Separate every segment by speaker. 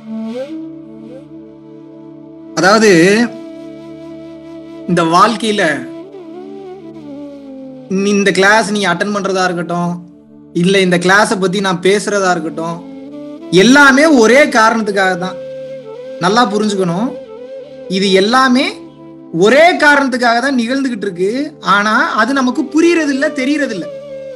Speaker 1: அதாவது இந்த வாழ்க்கையில நீ இந்த கிளாஸ் நீ அட்டன் பண்றதா இருக்கட்டும் இல்ல இந்த கிளாஸை பத்தி நான் பேசுறதா இருக்கட்டும் எல்லாமே ஒரே காரணத்துக்காக தான் நல்லா புரிஞ்சுக்கணும் இது எல்லாமே ஒரே காரணத்துக்காக தான் நிகழ்ந்துகிட்டு இருக்கு ஆனா அது நமக்கு புரியறது இல்ல தெரியறது இல்ல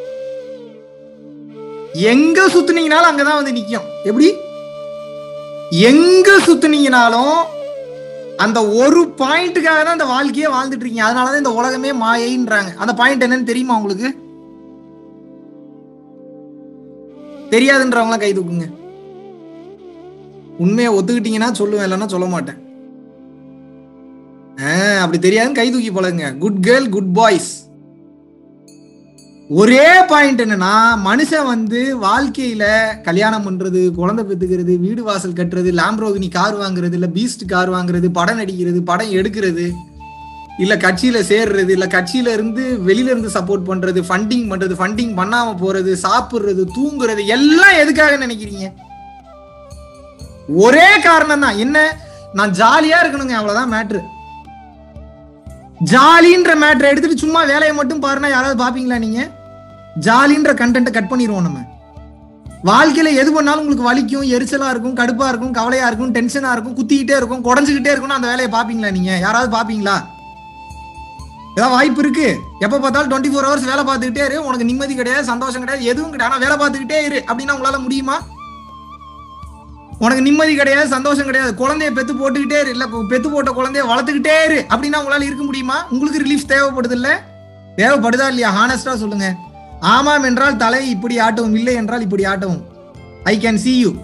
Speaker 1: எங்க சுத்துனீங்கனாலும் அங்கதான் வந்து நிக்கும் எப்படி எங்க சுத்துனீங்கனாலும் அந்த ஒரு பாயிண்ட்டுக்காக தான் இந்த வாழ்க்கையே வாழ்ந்துட்டு இருக்கீங்க அதனாலதான் இந்த உலகமே மாயைன்றாங்க அந்த பாயிண்ட் என்னன்னு தெரியுமா உங்களுக்கு தெரியாதுன்றவங்களாம் கை தூக்குங்க உண்மையை ஒத்துக்கிட்டீங்கன்னா சொல்லுவேன் இல்லைன்னா சொல்ல மாட்டேன் ஆ, அப்படி தெரியாதுன்னு கை தூக்கி போலங்க குட் கேர்ள் குட் பாய்ஸ் ஒரே பாயிண்ட் என்னன்னா மனுஷன் வந்து வாழ்க்கையில கல்யாணம் பண்றது குழந்தை பெத்துக்கிறது வீடு வாசல் கட்டுறது லாம்ப்ரோகினி கார் வாங்குறது இல்ல பீஸ்ட் கார் வாங்குறது படம் நடிக்கிறது படம் எடுக்கிறது இல்ல கட்சியில சேர்றது இல்ல கட்சியில இருந்து வெளியில இருந்து சப்போர்ட் பண்றது ஃபண்டிங் பண்றது ஃபண்டிங் பண்ணாம போறது சாப்பிடுறது தூங்குறது எல்லாம் எதுக்காக நினைக்கிறீங்க ஒரே காரணம் தான் என்ன நான் ஜாலியா இருக்கணுங்க அவ்வளவுதான் மேட்ரு ஜாலின்ற மேட்ரை எடுத்துட்டு சும்மா வேலையை மட்டும் பாருன்னா யாராவது பாப்பீங்களா நீங்க ஜாலின்ற கண்டென்ட்டை கட் பண்ணிடுவோம் நம்ம வாழ்க்கையில எது பண்ணாலும் உங்களுக்கு வலிக்கும் எரிச்சலா இருக்கும் கடுப்பா இருக்கும் கவலையா இருக்கும் டென்ஷனா இருக்கும் குத்திக்கிட்டே இருக்கும் குடஞ்சுக்கிட்டே இருக்கும்னு அந்த வேலையை பாப்பீங்களா நீங்க யாராவது பாப்பீங்களா ஏதாவது வாய்ப்பு இருக்கு எப்ப பார்த்தாலும் டுவெண்ட்டி ஃபோர் ஹவர்ஸ் வேலை பார்த்துக்கிட்டே இரு உனக்கு நிம்மதி கிடையாது சந்தோஷம் கிடையாது எதுவும் கிடையாது ஆனா வேலை பார்த்துக்கிட்டே இரு அப்படின்னா உங்களால முடியுமா உனக்கு நிம்மதி கிடையாது சந்தோஷம் கிடையாது குழந்தைய பெத்து போட்டுக்கிட்டே இரு இல்ல பெத்து போட்ட குழந்தைய வளர்த்துக்கிட்டே இரு அப்படின்னா உங்களால இருக்க முடியுமா உங்களுக்கு ரிலீஃப் தேவைப்படுது இல்ல தேவைப்படுதா இல்லையா ஹானஸ்டா சொல்லுங்க ஆமாம் என்றால் தலை இப்படி ஆட்டவும் இல்லை என்றால் இப்படி ஆட்டவும் ஐ கேன் see யூ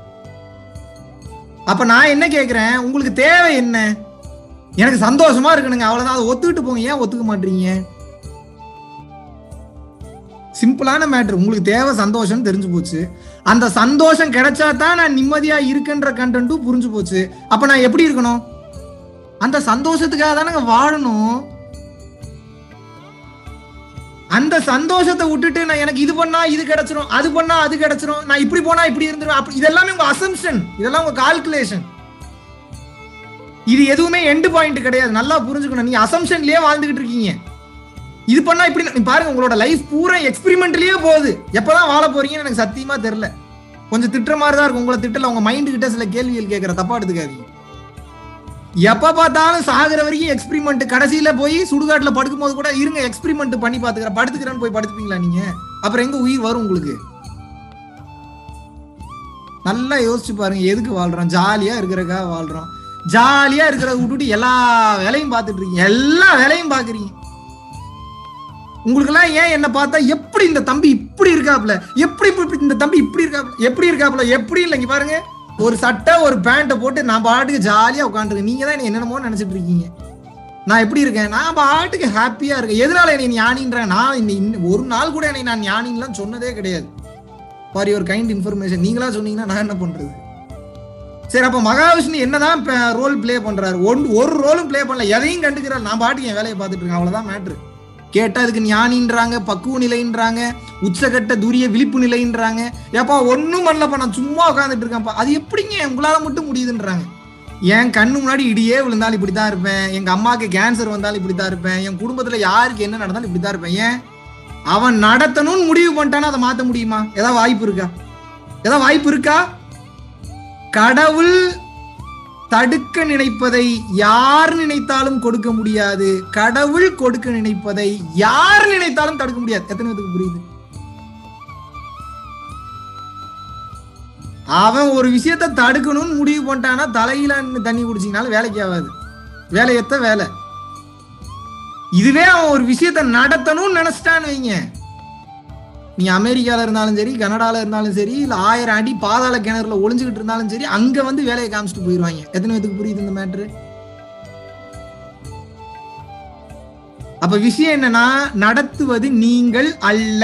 Speaker 1: அப்ப நான் என்ன கேக்குறேன் உங்களுக்கு தேவை என்ன எனக்கு சந்தோஷமா இருக்கணுங்க அவ்வளவுதான் அதை ஒத்துக்கிட்டு போங்க ஏன் ஒத்துக்க மாட்டீங்க சிம்பிளான மேட்ரு உங்களுக்கு தேவை சந்தோஷம் தெரிஞ்சு போச்சு அந்த சந்தோஷம் கிடைச்சா தான் நான் நிம்மதியா இருக்குன்ற கண்டென்ட்டும் புரிஞ்சு போச்சு அப்ப நான் எப்படி இருக்கணும் அந்த சந்தோஷத்துக்காக தானங்க வாழணும் அந்த சந்தோஷத்தை விட்டுட்டு நான் எனக்கு இது பண்ணா இது கிடைச்சிரும் அது பண்ணா அது கிடைச்சிரும் நான் இப்படி போனா இப்படி இருந்துரும் அப்படி இதெல்லாமே உங்க அசம்ஷன் இதெல்லாம் உங்க கால்குலேஷன் இது எதுவுமே எண்டு பாயிண்ட் கிடையாது நல்லா புரிஞ்சுக்கணும் நீங்க அசம்ஷன்லயே வாழ்ந்துகிட்டு இருக்கீங்க இது பண்ணா இப்படி நீ பாருங்க உங்களோட லைஃப் பூரா எக்ஸ்பெரிமெண்ட்லயே போகுது எப்பதான் வாழ போறீங்கன்னு எனக்கு சத்தியமா தெரியல கொஞ்சம் திட்டுற மாதிரி தான் இருக்கும் உங்களை திட்டல உங்க மைண்டு கிட்ட சில கேள்விகள் கேட்கற தப்பா எடுத்துக்காதீங்க எப்ப பார்த்தாலும் சாகுற வரைக்கும் எக்ஸ்பெரிமெண்ட் கடைசியில போய் சுடுகாட்டுல படுக்கும் போது கூட இருங்க எக்ஸ்பெரிமெண்ட் பண்ணி பாத்துக்கிறேன் படுத்துக்கிறேன்னு போய் படுத்துப்பீங்களா நீங்க அப்புறம் எங்க உயிர் வரும் உங்களுக்கு நல்லா யோசிச்சு பாருங்க எதுக்கு வாழ்றோம் ஜாலியா இருக்கிறக்காக வாழ்றோம் ஜாலியா இருக்கிறத விட்டுட்டு எல்லா வேலையும் பார்த்துட்டு இருக்கீங்க எல்லா வேலையும் பாக்குறீங்க உங்களுக்கெல்லாம் ஏன் என்ன பார்த்தா எப்படி இந்த தம்பி இப்படி இருக்காப்ல எப்படி இப்படி இப்படி இந்த தம்பி இப்படி இருக்காப்ல எப்படி இருக்காப்ல எப்படி இல்லைங்க பாருங்க ஒரு சட்டை ஒரு பேண்ட்டை போட்டு நான் பாட்டுக்கு ஜாலியா உட்காந்துருக்கேன் நீங்க தான் என்ன என்னென்னமோ நினைச்சிட்டு இருக்கீங்க நான் எப்படி இருக்கேன் நான் பாட்டுக்கு ஹாப்பியா இருக்கேன் எதனால என்னை ஞானின்றேன் நான் இந்த இன்ன- ஒரு நாள் கூட என்னை நான் ஞானின்லாம் சொன்னதே கிடையாது ஃபார் யுவர் கைண்ட் இன்ஃபர்மேஷன் நீங்களா சொன்னீங்கன்னா நான் என்ன பண்றது சரி அப்ப மகாவிஷ்ணு என்னதான் ரோல் ப்ளே பண்றாரு ஒன் ஒரு ரோலும் ப்ளே பண்ணல எதையும் கண்டுக்கிறார் நான் பாட்டுக்கு என் வேலையை பார்த்துட்டு இருக்கேன் அவ்வளவுதான் மேட்ரு கேட்டா அதுக்கு ஞானின்றாங்க பக்குவ நிலைன்றாங்க உச்சகட்ட துரிய விழிப்பு நிலைன்றாங்க ஏப்பா ஒண்ணும் பண்ணலப்பா நான் சும்மா உட்காந்துட்டு இருக்கேன்ப்பா அது எப்படிங்க உங்களால மட்டும் முடியுதுன்றாங்க என் கண்ணு முன்னாடி இடியே விழுந்தாலும் இப்படித்தான் இருப்பேன் எங்க அம்மாக்கு கேன்சர் வந்தாலும் இப்படித்தான் இருப்பேன் என் குடும்பத்துல யாருக்கு என்ன நடந்தாலும் இப்படித்தான் இருப்பேன் ஏன் அவன் நடத்தணும்னு முடிவு பண்ணிட்டானா அதை மாத்த முடியுமா ஏதாவது வாய்ப்பு இருக்கா ஏதாவது வாய்ப்பு இருக்கா கடவுள் தடுக்க நினைப்பதை யார் நினைத்தாலும் கொடுக்க முடியாது கடவுள் கொடுக்க நினைப்பதை யார் நினைத்தாலும் தடுக்க முடியாது எத்தனை பேருக்கு புரியுது அவன் ஒரு விஷயத்த தடுக்கணும்னு முடிவு பண்ணிட்டானா தலையில நின்னு தண்ணி குடிச்சிங்கனாலும் வேலைக்கு ஆகாது வேலை எத்த வேலை இதுவே அவன் ஒரு விஷயத்த நடத்தணும்னு நினைச்சிட்டான்னு வைங்க நீ அமெரிக்கால இருந்தாலும் சரி கனடால இருந்தாலும் சரி இல்ல ஆயிரம் அடி பாதாள கிணறுல ஒளிஞ்சுக்கிட்டு இருந்தாலும் சரி அங்க வந்து வேலையை காமிச்சிட்டு போயிருவாங்க எத்தனை பேத்துக்கு புரியுது இந்த மேட்ரு அப்ப விஷயம் என்னன்னா நடத்துவது நீங்கள் அல்ல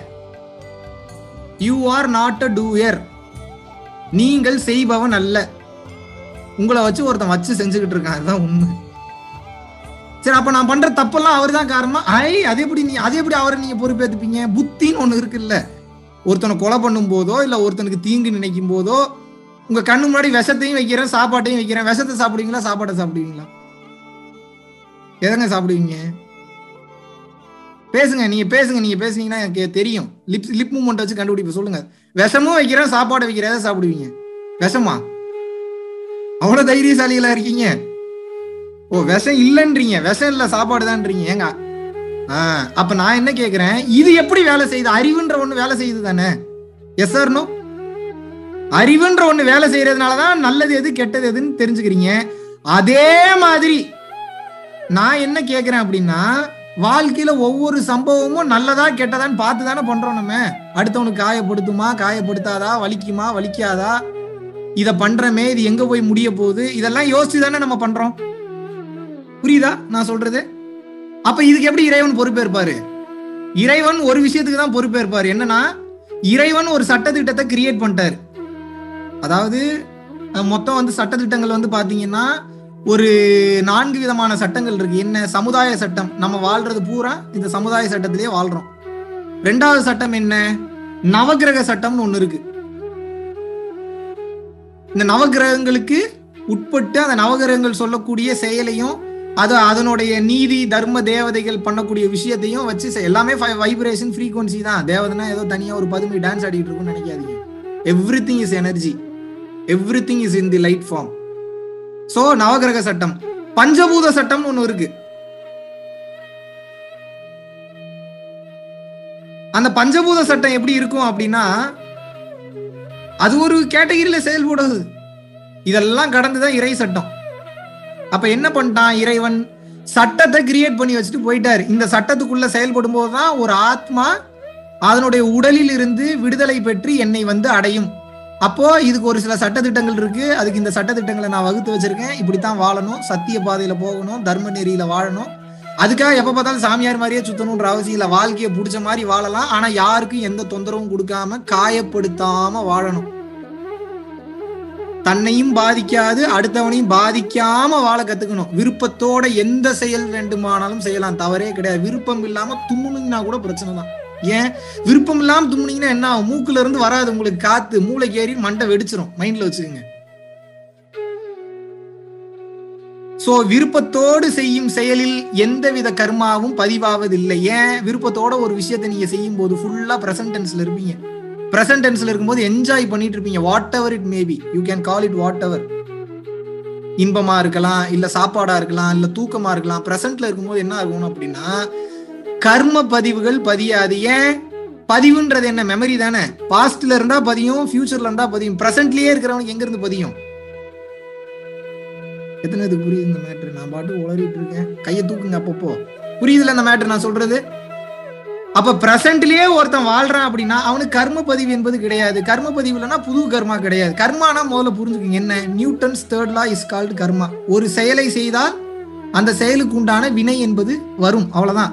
Speaker 1: you are not a doer நீங்கள் செய்பவன் அல்ல உங்களை வச்சு ஒருத்தன் வச்சு செஞ்சுக்கிட்டு இருக்கான் அதுதான் உண்மை சரி அப்ப நான் பண்ற தப்பெல்லாம் அவர் தான் காரணமா ஐ அது எப்படி நீ அது எப்படி அவரை நீங்க பொறுப்பேத்துப்பீங்க புத்தின்னு ஒண்ணு இருக்குல்ல ஒருத்தனை கொலை பண்ணும் போதோ இல்ல ஒருத்தனுக்கு தீங்கு நினைக்கும் போதோ உங்க கண்ணு முன்னாடி விஷத்தையும் வைக்கிறேன் சாப்பாட்டையும் வைக்கிறேன் விஷத்தை சாப்பிடுவீங்களா சாப்பாட்டை சாப்பிடுவீங்களா எதங்க சாப்பிடுவீங்க பேசுங்க நீங்க பேசுங்க நீங்க பேசுனீங்கன்னா எனக்கு தெரியும் லிப் லிப் மூமெண்ட் வச்சு கண்டுபிடிப்ப சொல்லுங்க விஷமும் வைக்கிறேன் சாப்பாடு வைக்கிறேன் எதை சாப்பிடுவீங்க விஷமா அவ்வளவு தைரியசாலிகளா இருக்கீங்க ஓ விஷம் இல்லைன்றீங்க விஷம் இல்ல சாப்பாடு தான்றீங்க ஏங்க ஆஹ் அப்ப நான் என்ன கேக்குறேன் இது எப்படி வேலை செய்யுது அறிவுன்ற ஒண்ணு வேலை செய்யுது தானே எஸ் சார் நோ அறிவுன்ற ஒண்ணு வேலை செய்யறதுனாலதான் நல்லது எது கெட்டது எதுன்னு தெரிஞ்சுக்கிறீங்க அதே மாதிரி நான் என்ன கேக்குறேன் அப்படின்னா வாழ்க்கையில ஒவ்வொரு சம்பவமும் நல்லதா கெட்டதான்னு பார்த்து தானே பண்றோம் நம்ம அடுத்தவனுக்கு காயப்படுத்துமா காயப்படுத்தாதா வலிக்குமா வலிக்காதா இத பண்றமே இது எங்க போய் முடிய போகுது இதெல்லாம் யோசிச்சு தானே நம்ம பண்றோம் புரியுதா நான் சொல்றது அப்ப இதுக்கு எப்படி இறைவன் பொறுப்பேற்பாரு இறைவன் ஒரு விஷயத்துக்கு தான் பொறுப்பேற்பாரு என்னன்னா இறைவன் ஒரு சட்டத்திட்டத்தை கிரியேட் பண்ணிட்டாரு அதாவது அஹ், மொத்தம் வந்து சட்டத்திட்டங்கள் வந்து பாத்தீங்கன்னா ஒரு நான்கு விதமான சட்டங்கள் இருக்கு என்ன சமுதாய சட்டம் நம்ம வாழ்றது பூரா இந்த சமுதாய சட்டத்திலேயே வாழ்றோம் ரெண்டாவது சட்டம் என்ன நவக்கிரக சட்டம்னு ஒண்ணு இருக்கு இந்த நவக்கிரகங்களுக்கு உட்பட்டு அந்த நவகிரகங்கள் சொல்லக்கூடிய செயலையும் அது அதனுடைய நீதி தர்ம தேவதைகள் பண்ணக்கூடிய விஷயத்தையும் வச்சு செ- எல்லாமே வைப்ரேஷன் ஃப்ரீக்வன்சி தான் தேவதைனா ஏதோ தனியா ஒரு பதுமை டான்ஸ் ஆடிட்டு இருக்கும்னு நினைக்காதீங்க everything is energy everything is in the light form so நவகிரக சட்டம் பஞ்சபூத சட்டம்னு ஒண்ணு இருக்கு அந்த பஞ்சபூத சட்டம் எப்படி இருக்கும் அப்படின்னா அது ஒரு கேட்டகிரியில செயல்படுது இதெல்லாம் கடந்துதான் இறை சட்டம் அப்ப என்ன பண்ணிட்டான் இறைவன் சட்டத்தை கிரியேட் பண்ணி வச்சுட்டு போயிட்டாரு இந்த சட்டத்துக்குள்ள செயல்படும் போதுதான் ஒரு ஆத்மா அதனுடைய உடலில் இருந்து விடுதலை பெற்று என்னை வந்து அடையும் அப்போ இதுக்கு ஒரு சில சட்டத்திட்டங்கள் இருக்கு அதுக்கு இந்த சட்டத்திட்டங்களை நான் வகுத்து வச்சிருக்கேன் இப்படித்தான் வாழணும் சத்திய பாதையில போகணும் தர்ம நெறியில வாழணும் அதுக்காக எப்ப பார்த்தாலும் சாமியார் மாதிரியே சுத்தணுன்ற அவசியம் இல்ல வாழ்க்கையை பிடிச்ச மாதிரி வாழலாம் ஆனா யாருக்கும் எந்த தொந்தரவும் கொடுக்காம காயப்படுத்தாம வாழணும் தன்னையும் பாதிக்காது அடுத்தவனையும் பாதிக்காம வாழ கத்துக்கணும் விருப்பத்தோட எந்த செயல் வேண்டுமானாலும் செய்யலாம் தவறே கிடையாது விருப்பம் இல்லாம தும்முனீங்கன்னா கூட பிரச்சனை தான் ஏன் விருப்பம் இல்லாம தும்முனீங்கன்னா என்ன ஆகும் மூக்குல இருந்து வராது உங்களுக்கு காத்து மூளைக்கு ஏறி மண்டை வெடிச்சிரும் மைண்ட்ல வச்சுக்கோங்க சோ விருப்பத்தோடு செய்யும் செயலில் எந்தவித கர்மாவும் பதிவாவதில்லை ஏன் விருப்பத்தோட ஒரு விஷயத்தை நீங்க செய்யும் போது ஃபுல்லா பிரசன்ட் டென்ஸ்ல இருப்பீங்க பிரசன்ட் டென்ஸ்ல இருக்கும்போது என்ஜாய் பண்ணிட்டு இருப்பீங்க whatever it maybe you can call it whatever இன்பமா இருக்கலாம் இல்ல சாப்பாடா இருக்கலாம் இல்ல தூக்கமா இருக்கலாம் பிரசன்ட்ல இருக்கும்போது என்ன ஆகும் அப்படின்னா கர்ம பதிவுகள் பதியாது ஏன் பதிவுன்றது என்ன மெமரி தானே பாஸ்ட்ல இருந்தா பதியும் ஃபியூச்சர்ல இருந்தா பதியும் பிரசன்ட்லயே இருக்கிறவனுக்கு எங்க இருந்து பதியும் எத்தனை இது புரியுது இந்த மேட்ரு நான் பாட்டு உளறிட்டு இருக்கேன் கையை தூக்குங்க அப்பப்போ புரியுதுல இந்த மேட்ரு நான் சொல்றது அப்ப பிரசன்ட்லயே ஒருத்தன் வாழ்றான் அப்படின்னா அவனுக்கு கர்ம பதிவு என்பது கிடையாது கர்ம பதிவு இல்லைன்னா புது கர்மா கிடையாது கர்மானா முதல்ல புரிஞ்சுக்கங்க என்ன Newton's third law is called karma ஒரு செயலை செய்தால் அந்த செயலுக்கு உண்டான வினை என்பது வரும் அவ்வளவுதான்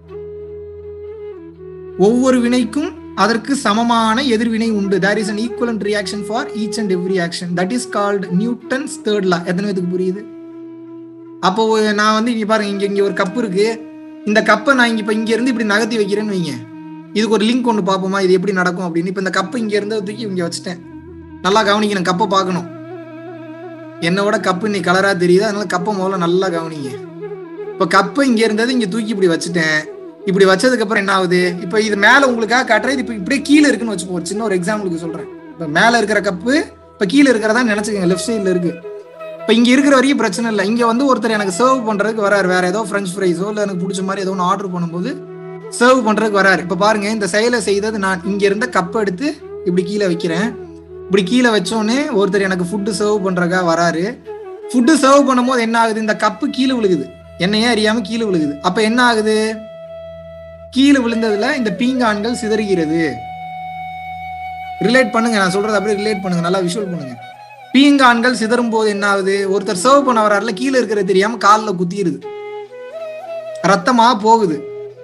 Speaker 1: ஒவ்வொரு வினைக்கும் அதற்கு சமமான எதிர்வினை உண்டு there is an equivalent reaction for each and every action that is called Newton's third law எத்தனை பேத்துக்கு புரியுது அப்போ நான் வந்து இங்க பாருங்க இங்க இங்க ஒரு கப் இருக்கு இந்த கப்பை நான் இங்க இப்ப இங்க இருந்து இப்படி நகர்த்தி வைக்கிறேன்னு வைங்க இதுக்கு ஒரு லிங்க் ஒன்று பார்ப்போமா இது எப்படி நடக்கும் அப்படின்னு இப்ப இந்த கப்பை இங்க இருந்து தூக்கி இங்க வச்சுட்டேன் நல்லா கவனிக்கணும் கப்பை பார்க்கணும் என்னோட கப்பு இன்னைக்கு கலரா தெரியுது அதனால கப்பை முதல்ல நல்லா கவனிங்க இப்ப கப்பை இங்க இருந்தது இங்க தூக்கி இப்படி வச்சுட்டேன் இப்படி வச்சதுக்கு அப்புறம் என்ன ஆகுது இப்ப இது மேல உங்களுக்காக காட்டுறது இப்ப இப்படியே கீழே இருக்குன்னு வச்சுக்கோ ஒரு சின்ன ஒரு எக்ஸாம்பிளுக்கு சொல்றேன் இப்ப மேல இருக்கிற கப்பு இப்ப கீழே இருக்கிறதா நினைச்சுக்கோங்க லெஃப்ட் சைடுல இருக்கு இப்ப இங்க இருக்கிற வரையும் பிரச்சனை இல்லை இங்க வந்து ஒருத்தர் எனக்கு சர்வ் பண்றதுக்கு வராரு வேற ஏதோ ஃப்ரெஞ்ச் ஃப்ரைஸோ இல்ல எனக்கு பிடிச்ச மாதிரி ஏதோ ஒன்று ஆர்டர் பண்ணும்போது சர்வ் பண்றதுக்கு வராரு இப்ப பாருங்க இந்த செயலை செய்தது நான் இங்க இருந்த கப்பை எடுத்து இப்படி கீழே வைக்கிறேன் இப்படி கீழே வச்சோடனே ஒருத்தர் எனக்கு ஃபுட்டு சர்வ் பண்றக்கா வராரு ஃபுட்டு சர்வ் பண்ணும்போது என்ன ஆகுது இந்த கப்பு கீழே விழுகுது என்னையே அறியாம கீழே விழுகுது அப்ப என்ன ஆகுது கீழே விழுந்ததுல இந்த பீங்கான்கள் சிதறுகிறது ரிலேட் பண்ணுங்க நான் சொல்றது அப்படியே ரிலேட் பண்ணுங்க நல்லா விஷுவல் பண்ணுங்க பீங்கான்கள் சிதறும் போது என்ன ஆகுது ஒருத்தர் சர்வ் பண்ண வராருல கீழே இருக்கிறது தெரியாம காலில் குத்திடுது ரத்தமா போகுது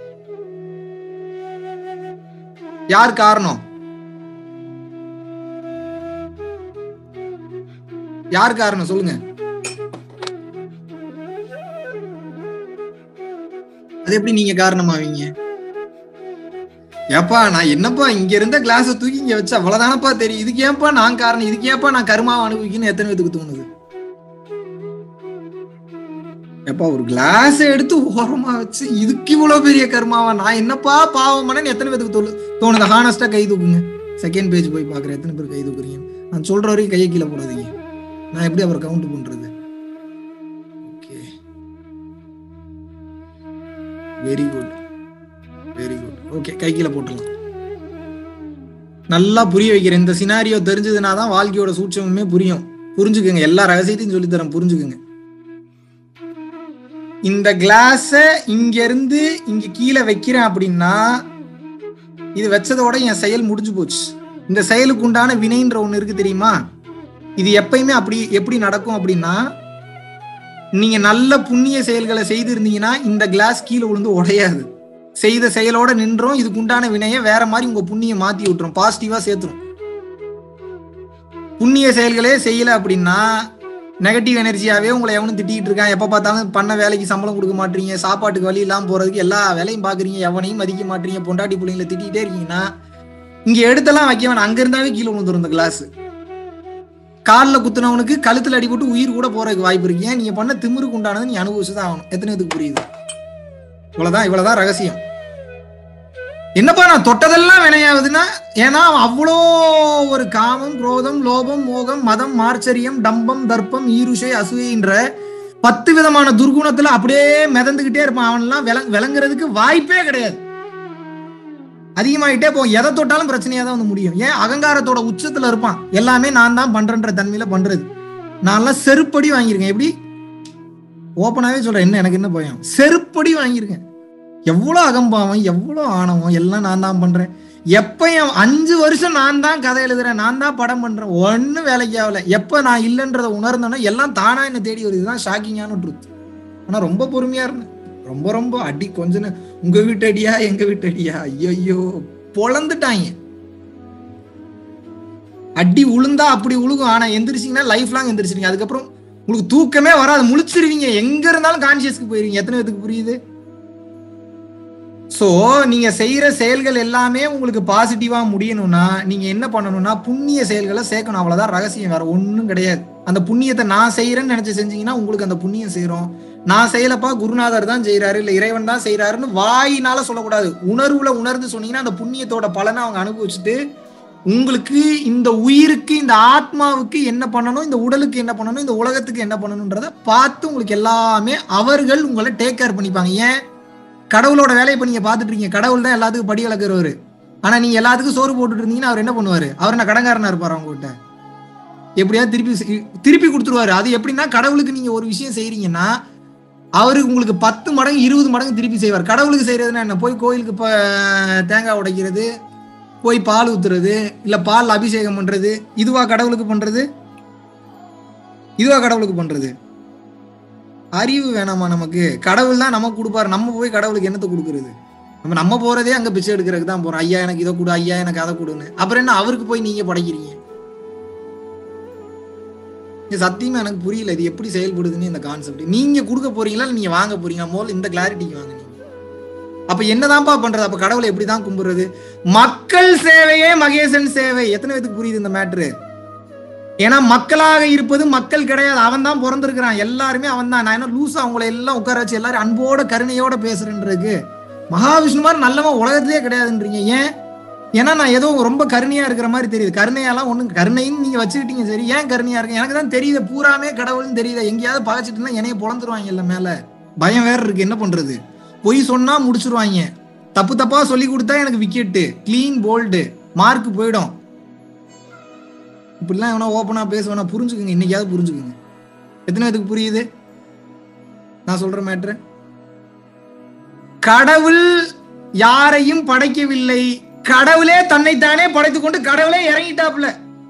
Speaker 1: யார் காரணம் யார் காரணம் சொல்லுங்க அது எப்படி நீங்க காரணமாவீங்க ஏப்பா நான் என்னப்பா இங்க இருந்த கிளாஸ தூக்கி இங்க வச்சு அவ்வளவுதானப்பா தெரியும் இதுக்கு ஏன்ப்பா நான் காரணம் இதுக்கு ஏன்ப்பா நான் கருமாவை அனுபவிக்கணும் எத்தனை பேத்துக்கு தோணுது எப்பா ஒரு கிளாஸ் எடுத்து ஓரமா வச்சு இதுக்கு இவ்வளவு பெரிய கர்மாவா நான் என்னப்பா பாவம் பண்ணேன்னு எத்தனை பேத்துக்கு தோணு தோணுது ஹானஸ்டா கை தூக்குங்க செகண்ட் பேஜ் போய் பாக்குறேன் எத்தனை பேர் கை தூக்குறீங்க நான் சொல்ற வரைக்கும் கையை கீழே போடாதீங்க நான் எப்படி அவர் கவுண்ட் பண்றது okay very good very good okay கை கீழே போட்டுடலாம் நல்லா புரிய வைக்கிறேன் இந்த சினாரியோ தெரிஞ்சதுனா தான் வாழ்க்கையோட சூட்சமுமே புரியும் புரிஞ்சுக்குங்க எல்லா ரகசியத்தையும் சொல்லித்தரேன் புரிஞ்சுக்குங்க இந்த கிளாஸ இங்க இருந்து இங்க கீழே வைக்கிறேன் அப்படின்னா இது வச்சதோட என் செயல் முடிஞ்சு போச்சு இந்த செயலுக்கு உண்டான வினைன்ற ஒண்ணு இருக்கு தெரியுமா இது எப்பயுமே அப்படி எப்படி நடக்கும் அப்படின்னா நீங்க நல்ல புண்ணிய செயல்களை செய்து இருந்தீங்கன்னா இந்த கிளாஸ் கீழே விழுந்து உடையாது செய்த செயலோட நின்றோம் இதுக்கு உண்டான வினையை வேற மாதிரி உங்க புண்ணிய மாத்தி விட்டுரும் பாசிட்டிவா சேர்த்துரும் புண்ணிய செயல்களே செய்யல அப்படின்னா நெகட்டிவ் எனர்ஜியாவே உங்களை எவனும் திட்டிட்டு இருக்கான் எப்ப பார்த்தாலும் பண்ண வேலைக்கு சம்பளம் கொடுக்க மாட்டீங்க சாப்பாட்டுக்கு வழி இல்லாம போறதுக்கு எல்லா வேலையும் பாக்குறீங்க எவனையும் மதிக்க மாட்டீங்க பொண்டாட்டி பிள்ளைங்களை திட்டிகிட்டே இருக்கீங்கன்னா இங்க எடுத்தெல்லாம் வைக்க வேணாம் அங்க இருந்தாவே கீழே விழுந்துரும் இந்த கிளாஸ் காலில் குத்துனவனுக்கு கழுத்துல அடிபட்டு உயிர் கூட போறதுக்கு வாய்ப்பு இருக்கு ஏன் நீங்க பண்ண திமிருக்கு உண்டானது நீ அனுபவிச்சுதான் ஆகணும் எத்தனை இதுக்கு புரியுது இவ்வளவுதான் இவ்வளவுதான் ரகசியம் என்னப்பா நான் தொட்டதெல்லாம் வினையாகுதுன்னா ஏன்னா அவன் அவ்வளோ ஒரு காமம் குரோதம் லோபம் மோகம் மதம் மார்ச்சரியம் டம்பம் தர்ப்பம் ஈருஷை அசூயின்ற பத்து விதமான துர்குணத்துல அப்படியே மிதந்துகிட்டே இருப்பான் அவன்லாம் விளங் விளங்குறதுக்கு வாய்ப்பே கிடையாது அதிகமாயிட்டே போகும் எதை தொட்டாலும் பிரச்சனையா தான் வந்து முடியும் ஏன் அகங்காரத்தோட உச்சத்துல இருப்பான் எல்லாமே நான் தான் பண்றேன்ற தன்மையில பண்றது நான்லாம் செருப்படி வாங்கியிருக்கேன் எப்படி ஓப்பனாவே சொல்றேன் என்ன எனக்கு என்ன பயம் செருப்படி வாங்கியிருக்கேன் எவ்வளோ அகம்பாவம் எவ்வளோ ஆணவம் எல்லாம் நான் தான் பண்றேன் எப்ப என் அஞ்சு வருஷம் நான் தான் கதை எழுதுறேன் நான் தான் படம் பண்றேன் ஒன்றும் வேலைக்கு ஆகல எப்ப நான் இல்லைன்றத உணர்ந்தோன்னா எல்லாம் தானா என்ன தேடி வருது இதுதான் ஷாக்கிங்கான ட்ரூத் ஆனா ரொம்ப பொறுமையா இருந்தேன் ரொம்ப ரொம்ப அடி கொஞ்ச நே- உங்க வீட்டு அடியா எங்க வீட்டு அடியா ஐயோ பொழந்துட்டாங்க அடி உளுந்தா அப்படி உழுகும் ஆனா எந்திரிச்சிங்கன்னா லைஃப் லாங் எந்திரிச்சிருங்க அதுக்கப்புறம் உங்களுக்கு தூக்கமே வராது முழிச்சிருவீங்க எங்க இருந்தாலும் கான்சியஸ்க்கு போயிருவீங்க எத்தனை பேத்துக்கு புரியுது சோ நீங்க செய்யற செயல்கள் எல்லாமே உங்களுக்கு பாசிட்டிவா முடியணும்னா நீங்க என்ன பண்ணணும்னா புண்ணிய செயல்களை சேர்க்கணும் அவ்வளவுதான் ரகசியம் வேற ஒண்ணும் கிடையாது அந்த புண்ணியத்தை நான் செய்யறேன்னு நினைச்சு செஞ்சீங்கன்னா உங்களுக்கு அந்த புண்ணியம் செய்றோம் நான் செய்யலப்பா குருநாதர் தான் செய்யறாரு இல்ல இறைவன் தான் செய்யறாருன்னு வாயினால சொல்லக்கூடாது உணர்வுல உணர்ந்து சொன்னீங்கன்னா அந்த புண்ணியத்தோட பலனை அவங்க அனுபவிச்சுட்டு உங்களுக்கு இந்த உயிருக்கு இந்த ஆத்மாவுக்கு என்ன பண்ணணும் இந்த உடலுக்கு என்ன பண்ணணும் இந்த உலகத்துக்கு என்ன பண்ணணும்ன்றத பார்த்து உங்களுக்கு எல்லாமே அவர்கள் உங்களை டேக் கேர் பண்ணிப்பாங்க ஏன் கடவுளோட வேலையை இப்ப நீங்க பாத்துட்டு இருக்கீங்க கடவுள் தான் எல்லாத்துக்கும் படி வளர்க்குறவரு ஆனா நீங்க எல்லாத்துக்கும் சோறு போட்டுட்டு இருந்தீங்கன்னா அவர் என்ன பண்ணுவாரு அவர் என்ன கடங்காரனா இருப்பாரு உங்ககிட்ட எப்படியாவது திருப்பி செய்- திருப்பி கொடுத்துருவாரு அது எப்படின்னா கடவுளுக்கு நீங்க ஒரு விஷயம் செய்றீங்கன்னா அவருக்கு உங்களுக்கு பத்து மடங்கு இருபது மடங்கு திருப்பி செய்வார் கடவுளுக்கு செய்யறதுன்னா என்ன போய் கோயிலுக்கு இப்போ தேங்காய் உடைக்கிறது போய் பால் ஊத்துறது இல்ல பால் அபிஷேகம் பண்றது இதுவா கடவுளுக்கு பண்றது இதுவா கடவுளுக்கு பண்றது அறிவு வேணாமா நமக்கு கடவுள் தான் நமக்கு கொடுப்பாரு நம்ம போய் கடவுளுக்கு என்னத்தை கொடுக்கறது நம்ம நம்ம போறதே அங்க பிச்சை எடுக்கிறதுக்கு தான் போறோம் ஐயா எனக்கு இதை கொடு ஐயா எனக்கு அதை கொடுன்னு அப்புறம் என்ன அவருக்கு போய் நீங்க படைக்கிறீங்க இது சத்தியமா எனக்கு புரியல இது எப்படி செயல்படுதுன்னு இந்த கான்செப்ட் நீங்க கொடுக்க போறீங்களா இல்ல நீங்க வாங்க போறீங்களா முதல்ல இந்த கிளாரிட்டிக்கு வாங்க நீங்க அப்ப என்னதான்ப்பா பண்றது அப்ப கடவுளை எப்படிதான் கும்பிடுறது மக்கள் சேவையே மகேசன் சேவை எத்தனை பேத்துக்கு புரியுது இந்த மேட்ரு ஏன்னா மக்களாக இருப்பது மக்கள் கிடையாது அவன் தான் பிறந்திருக்கிறான் எல்லாருமே அவன் தான் நான் என்ன லூசா அவங்கள எல்லாம் உட்கார வச்சு எல்லாரும் அன்போட கருணையோட பேசுறேன்றதுக்கு மகாவிஷ்ணு மாதிரி நல்லவன் உலகத்திலே கிடையாதுன்றீங்க ஏன் ஏன்னா நான் ஏதோ ரொம்ப கருணையா இருக்கிற மாதிரி தெரியுது கருணையெல்லாம் ஒண்ணும் கருணைன்னு நீங்க வச்சுக்கிட்டீங்க சரி ஏன் கருணையா இருக்கு எனக்கு தான் தெரியுது பூராமே கடவுள்னு தெரியுது எங்கேயாவது பகைச்சிட்டுனா என்னைய பொழந்துருவாங்க இல்ல மேல பயம் வேற இருக்கு என்ன பண்றது பொய் சொன்னா முடிச்சிருவாங்க தப்பு தப்பா சொல்லி கொடுத்தா எனக்கு விக்கெட்டு க்ளீன் போல்டு மார்க் போயிடும் இப்படிலாம் எவனா ஓப்பனா பேசுவேனா புரிஞ்சுக்குங்க இன்னைக்காவது புரிஞ்சுக்குங்க எத்தனை பேத்துக்கு புரியுது நான் சொல்ற மேட்ரு கடவுள் யாரையும் படைக்கவில்லை கடவுளே தன்னைத்தானே படைத்துக் கொண்டு கடவுளே இறங்கிட்டாப்ல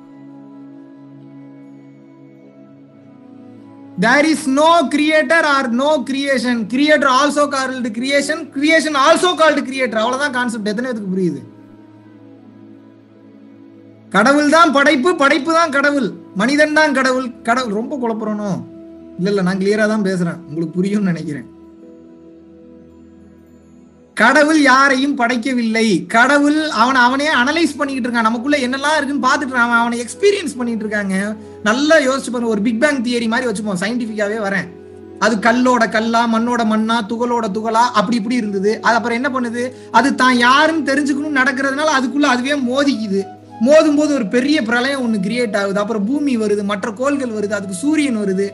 Speaker 1: there is no creator or no creation creator also called creation creation also called creator அவ்வளவுதான் கான்செப்ட் எத்தனை பேத்துக்கு புரியுது கடவுள் தான் படைப்பு படைப்பு தான் கடவுள் மனிதன் தான் கடவுள் கடவுள் ரொம்ப குழப்பறனோ இல்ல இல்ல நான் கிளியரா தான் பேசுறேன் உங்களுக்கு புரியும்னு நினைக்கிறேன் கடவுள் யாரையும் படைக்கவில்லை கடவுள் அவனை அவனே அனலைஸ் பண்ணிக்கிட்டு இருக்கான் நமக்குள்ள என்னெல்லாம் இருக்குன்னு பார்த்துட்டு இருக்கான். அவன் அவனை எக்ஸ்பீரியன்ஸ் பண்ணிட்டு இருக்காங்க நல்லா யோசிச்சு பாருங்க ஒரு பிக் பேங் தியரி மாதிரி வச்சுப்போம் சயின்டிபிக்காவே வரேன் அது கல்லோட கல்லா மண்ணோட மண்ணா துகளோட துகளா அப்படி இப்படி இருந்தது அது அப்புறம் என்ன பண்ணுது அது தான் யாருன்னு தெரிஞ்சுக்கணும் நடக்கிறதுனால அதுக்குள்ள அதுவே மோதிக்குது மோதும் போது ஒரு பெரிய பிரளயம் ஒண்ணு கிரியேட் ஆகுது அப்புறம் பூமி வருது மற்ற கோள்கள் வருது அதுக்கு சூரியன் வருது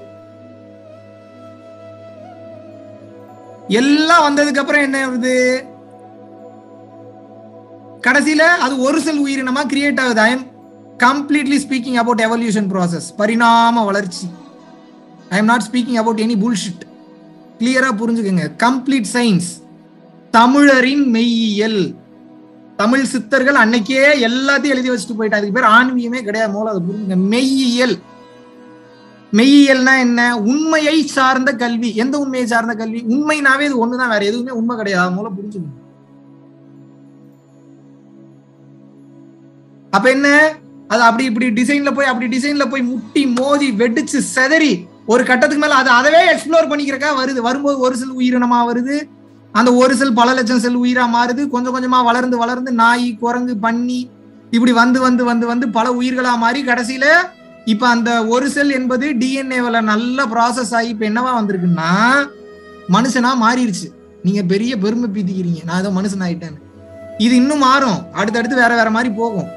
Speaker 1: எல்லாம் வந்ததுக்கு அப்புறம் என்ன ஆகுது கடைசியில அது ஒரு செல் உயிரினமா கிரியேட் ஆகுது I am completely speaking about evolution process பரிணாம வளர்ச்சி I am not speaking about any bullshit கிளியரா புரிஞ்சுக்கோங்க கம்ப்ளீட் சயின்ஸ் தமிழரின் மெய்யியல் தமிழ் சித்தர்கள் அன்னைக்கே எல்லாத்தையும் எழுதி வச்சுட்டு போயிட்டாங்க அதுக்கு பேர் ஆன்மீகமே கிடையாது மூலம் அதை புரிஞ்சுங்க மெய்யியல் மெய்யியல்னா என்ன உண்மையை சார்ந்த கல்வி எந்த உண்மையை சார்ந்த கல்வி உண்மைனாவே இது ஒண்ணுதான் வேற எதுவுமே உண்மை கிடையாது அது மூலம் புரிஞ்சுக்கணும் அப்ப என்ன அது அப்படி இப்படி டிசைன்ல போய் அப்படி டிசைன்ல போய் முட்டி மோதி வெடிச்சு செதறி ஒரு கட்டத்துக்கு மேல அது அதவே எக்ஸ்ப்ளோர் பண்ணிக்கிறக்கா வருது வரும்போது ஒரு செல் உயிரினமா வருது அந்த ஒரு செல் பல லட்சம் செல் உயிரா மாறுது கொஞ்சம் கொஞ்சமா வளர்ந்து வளர்ந்து நாய் குரங்கு பன்னி இப்படி வந்து வந்து வந்து வந்து பல உயிர்களா மாறி கடைசியில இப்ப அந்த ஒரு செல் என்பது டிஎன்ஏவில் நல்ல ப்ராசஸ் ஆகி இப்ப என்னவா வந்திருக்குன்னா மனுஷனா மாறிடுச்சு நீங்க பெரிய பெருமை பீத்திக்கிறீங்க நான் ஏதோ மனுஷன் ஆயிட்டேன்னு இது இன்னும் மாறும் அடுத்தடுத்து வேற வேற மாதிரி போகும்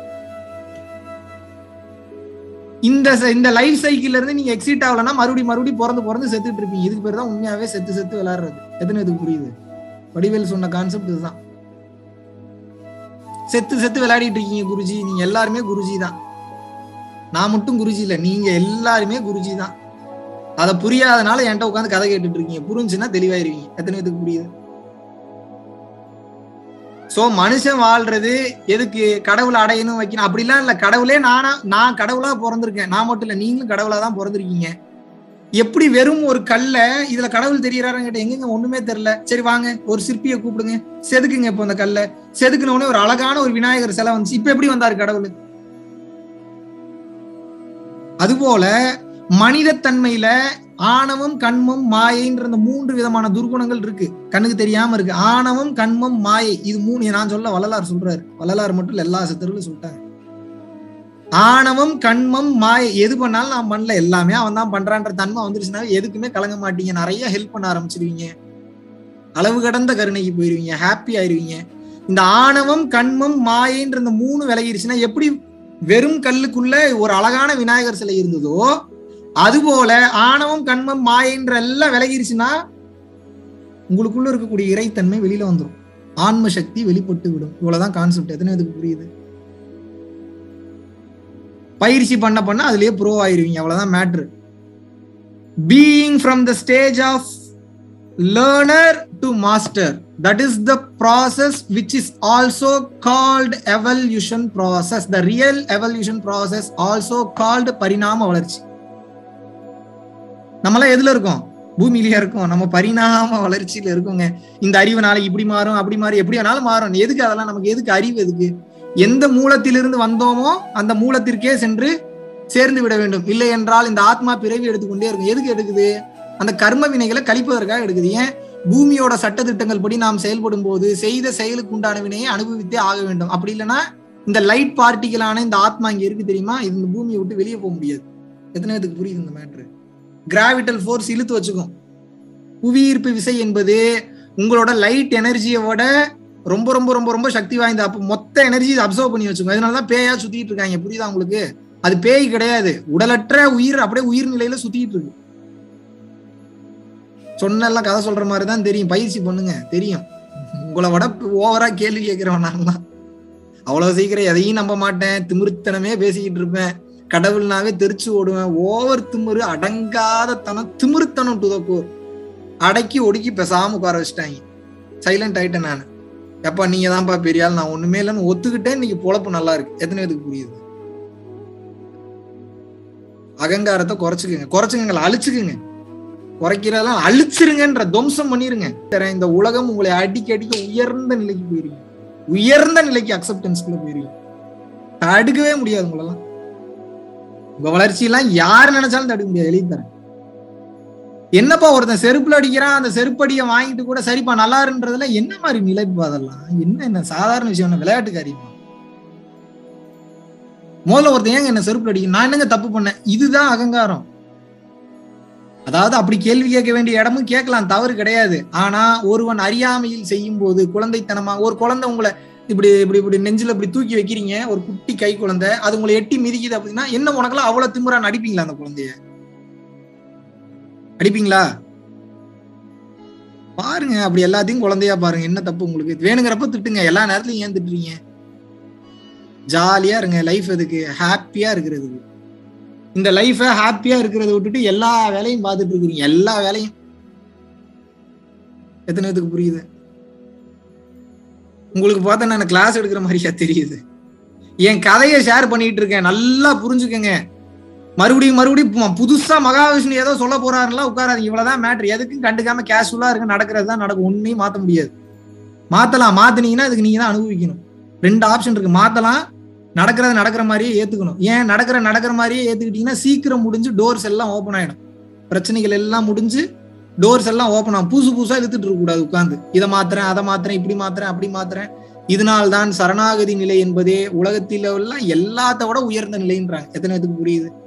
Speaker 1: இந்த ச- இந்த லைஃப் சைக்கிள்ல இருந்து நீங்க எக்ஸிட் ஆகலன்னா மறுபடியும் மறுபடியும் பிறந்து பிறந்து செத்துட்டு இருப்பீங்க இதுக்கு பேர் தான் உண்மையாவே செத்து செத்து விளையாடுறது எத்தனை இதுக்கு புரியுது வடிவேல் சொன்ன கான்செப்ட் இதுதான் செத்து செத்து விளையாடிட்டு இருக்கீங்க குருஜி நீங்க எல்லாருமே குருஜி தான் நான் மட்டும் குருஜி இல்ல நீங்க எல்லாருமே குருஜி தான் அதை புரியாதனால என்கிட்ட உட்காந்து கதை கேட்டுட்டு இருக்கீங்க புரிஞ்சுன்னா தெளிவாயிருவீங்க எத்தனை பேத்துக்கு புரியுது சோ மனுஷன் வாழ்றது எதுக்கு கடவுளை அடையணும் வைக்கணும் அப்படிலாம் இல்ல கடவுளே நானா நான் கடவுளா பிறந்திருக்கேன் நான் மட்டும் இல்ல நீங்களும் கடவுளா தான் பிறந்திருக்கீங்க எப்படி வெறும் ஒரு கல்ல இதுல கடவுள் தெரியறாருன்னு கேட்ட எங்கங்க ஒண்ணுமே தெரியல சரி வாங்க ஒரு சிற்பியை கூப்பிடுங்க செதுக்குங்க இப்போ அந்த கல்ல செதுக்குன உடனே ஒரு அழகான ஒரு விநாயகர் சிலை வந்துச்சு இப்ப எப்படி வந்தாரு கடவுள் அதுபோல மனிதத்தன்மையில ஆணவம் கண்மம் மாயைன்ற இந்த மூன்று விதமான துர்குணங்கள் இருக்கு கண்ணுக்கு தெரியாம இருக்கு ஆணவம் கண்மம் மாயை இது மூணு நான் சொல்ல வள்ளலார் சொல்றாரு வள்ளலார் மட்டும் இல்ல எல்லா சித்தர்களும் சொல்லிட்டாங்க ஆணவம் கண்மம் மாயை எது பண்ணாலும் நான் பண்ணல எல்லாமே அவன் தான் பண்றான்ற தன்மை வந்துருச்சுன்னா எதுக்குமே கலங்க மாட்டீங்க நிறைய ஹெல்ப் பண்ண ஆரம்பிச்சிருவீங்க அளவு கடந்த கருணைக்கு போயிருவீங்க ஹாப்பி ஆயிருவீங்க இந்த ஆணவம் கண்மம் மாயைன்ற இந்த மூணு விலகிருச்சுன்னா எப்படி வெறும் கல்லுக்குள்ள ஒரு அழகான விநாயகர் சிலை இருந்ததோ அதுபோல ஆணவம் கண்மம் மாயைன்ற எல்லாம் விலகிருச்சுன்னா உங்களுக்குள்ள இருக்கக்கூடிய இறைத்தன்மை வெளியில வந்துடும் ஆன்ம சக்தி வெளிப்பட்டு விடும் இவ்வளவுதான் கான்செப்ட் எத்தனை இதுக்கு புரியுது பயிற்சி பண்ண பண்ண அதுலயே ப்ரோ ஆயிருவீங்க அவ்வளவுதான் mature being from the stage of learner to master that is the process which is also called evolution process the real evolution process also called பரிணாம வளர்ச்சி நம்மளாம் எதுல இருக்கோம் பூமியிலேயே இருக்கோம் நம்ம பரிணாம வளர்ச்சியில இருக்கோங்க இந்த அறிவு நாளைக்கு இப்படி மாறும் அப்படி மாறும் எப்படி வேணாலும் மாறும் எதுக்கு அதெல்லாம் நமக்கு எதுக்கு அறிவு எதுக்கு எந்த மூலத்திலிருந்து வந்தோமோ அந்த மூலத்திற்கே சென்று சேர்ந்து விட வேண்டும் இல்லை என்றால் இந்த ஆத்மா பிறவி எடுத்துக்கொண்டே இருக்கும் எதுக்கு எடுக்குது அந்த கர்ம வினைகளை கழிப்பதற்காக எடுக்குது ஏன் பூமியோட சட்டத்திட்டங்கள் படி நாம் செயல்படும் போது செய்த செயலுக்கு உண்டான வினையை அனுபவித்தே ஆக வேண்டும் அப்படி இல்லைன்னா இந்த லைட் பார்ட்டிகளான இந்த ஆத்மா இங்க இருக்கு தெரியுமா இது இந்த பூமியை விட்டு வெளியே போக முடியாது எத்தனை பேத்துக்கு புரியுது இந்த மேட்ரு கிராவிட்டல் ஃபோர்ஸ் இழுத்து வச்சுக்கும் புவியீர்ப்பு விசை என்பது உங்களோட லைட் எனர்ஜியை விட ரொம்ப ரொம்ப ரொம்ப ரொம்ப சக்தி வாய்ந்த அப்போ மொத்த எனர்ஜி அப்சர்வ் பண்ணி வச்சுக்கோங்க அதனாலதான் பேயா சுத்திட்டு இருக்காங்க புரியுதா உங்களுக்கு அது பேய் கிடையாது உடலற்ற உயிர் அப்படியே உயிர் நிலையில சுத்திட்டு இருக்கு சொன்னெல்லாம் கதை சொல்ற மாதிரி தான் தெரியும் பயிற்சி பண்ணுங்க தெரியும் உங்களை விட ஓவரா கேள்வி கேட்கிறவன் நான் தான் அவ்வளவு சீக்கிரம் எதையும் நம்ப மாட்டேன் திமிருத்தனமே பேசிக்கிட்டு இருப்பேன் கடவுள்னாவே தெரிச்சு ஓடுவேன் ஓவர் திமிரு அடங்காத தனம் திமிருத்தனம் டு த கோர் அடக்கி ஒடுக்கி பேசாம உட்கார வச்சுட்டாங்க சைலண்ட் ஆயிட்டேன் நான் எப்பா நீங்க தான்ப்பா பெரிய ஆள் நான் ஒண்ணுமே இல்லைன்னு ஒத்துக்கிட்டேன் இன்னைக்கு பொழப்பு நல்லா இருக்கு எத்தனை பேருக்கு புரியுது அகங்காரத்தை குறைச்சுக்குங்க குறைச்சுக்கங்க அழிச்சுக்குங்க குறைக்கிறதெல்லாம் அழிச்சிருங்கன்ற துவம்சம் பண்ணிருங்க தரேன் இந்த உலகம் உங்களை அடிக்க அடிக்க உயர்ந்த நிலைக்கு போயிருங்க உயர்ந்த நிலைக்கு அக்செப்டன்ஸ்குள்ள போயிருவீங்க தடுக்கவே முடியாது உங்களெல்லாம் உங்க வளர்ச்சி எல்லாம் யார் நினைச்சாலும் தடுக்க முடியாது எழுதி தரேன் என்னப்பா ஒருத்தன் செருப்புல அடிக்கிறான் அந்த செருப்படியை வாங்கிட்டு கூட சரிப்பா நல்லா இருன்றதுல என்ன மாதிரி நிலைப்பா அதெல்லாம் என்ன என்ன சாதாரண விஷயம் என்ன விளையாட்டு காரியமா முதல்ல ஒருத்தன் ஏங்க என்ன செருப்புல அடிக்கும் நான் என்னங்க தப்பு பண்ணேன் இதுதான் அகங்காரம் அதாவது அப்படி கேள்வி கேட்க வேண்டிய இடமும் கேட்கலாம் தவறு கிடையாது ஆனா ஒருவன் அறியாமையில் செய்யும் போது குழந்தைத்தனமா ஒரு குழந்தை உங்களை இப்படி இப்படி இப்படி நெஞ்சில இப்படி தூக்கி வைக்கிறீங்க ஒரு குட்டி கை குழந்தை அது உங்களை எட்டி மிதிக்குது அப்படின்னா என்ன உனக்கெல்லாம் அவ்வளவு திமுறான்னு அடிப்பீங்களா அந்த குழந்தைய அடிப்பீங்களா பாருங்க அப்படி எல்லாத்தையும் குழந்தையா பாருங்க என்ன தப்பு உங்களுக்கு வேணுங்கிறப்ப திட்டுங்க எல்லா நேரத்துலயும் ஏன் திட்டுறீங்க ஜாலியா இருங்க லைஃப் எதுக்கு ஹாப்பியா இருக்கிறதுக்கு இந்த லைஃபை ஹாப்பியா இருக்கிறத விட்டுட்டு எல்லா வேலையும் பார்த்துட்டு இருக்கிறீங்க எல்லா வேலையும் எத்தனை பேத்துக்கு புரியுது உங்களுக்கு பார்த்தா நான் கிளாஸ் எடுக்கிற மாதிரியா தெரியுது என் கதையை ஷேர் பண்ணிட்டு இருக்கேன் நல்லா புரிஞ்சுக்கங்க மறுபடியும் மறுபடியும் புதுசா மகாவிஷ்ணு ஏதோ சொல்ல போறாருலாம் உட்காராது இவ்வளவுதான் மேட்ரு எதுக்கும் கண்டுக்காம கேஷுவலா இருக்கு நடக்கிறது தான் நடக்கும் ஒன்னையும் மாத்த முடியாது மாத்தலாம் மாத்தினீங்கன்னா அதுக்கு நீங்க தான் அனுபவிக்கணும் ரெண்டு ஆப்ஷன் இருக்கு மாத்தலாம் நடக்கிறது நடக்கிற மாதிரியே ஏத்துக்கணும் ஏன் நடக்கிற நடக்கிற மாதிரியே ஏத்துக்கிட்டீங்கன்னா சீக்கிரம் முடிஞ்சு டோர்ஸ் எல்லாம் ஓப்பன் ஆயிடும் பிரச்சனைகள் எல்லாம் முடிஞ்சு டோர்ஸ் எல்லாம் ஓப்பன் ஆகும் புதுசு புதுசா இழுத்துட்டு இருக்க கூடாது உட்காந்து இதை மாத்துறேன் அதை மாத்துறேன் இப்படி மாத்துறேன் அப்படி மாத்துறேன் இதனால் தான் சரணாகதி நிலை என்பதே உலகத்தில எல்லாம் எல்லாத்த விட உயர்ந்த நிலைன்றாங்க எத்தனை பேத்துக்கு புரியுது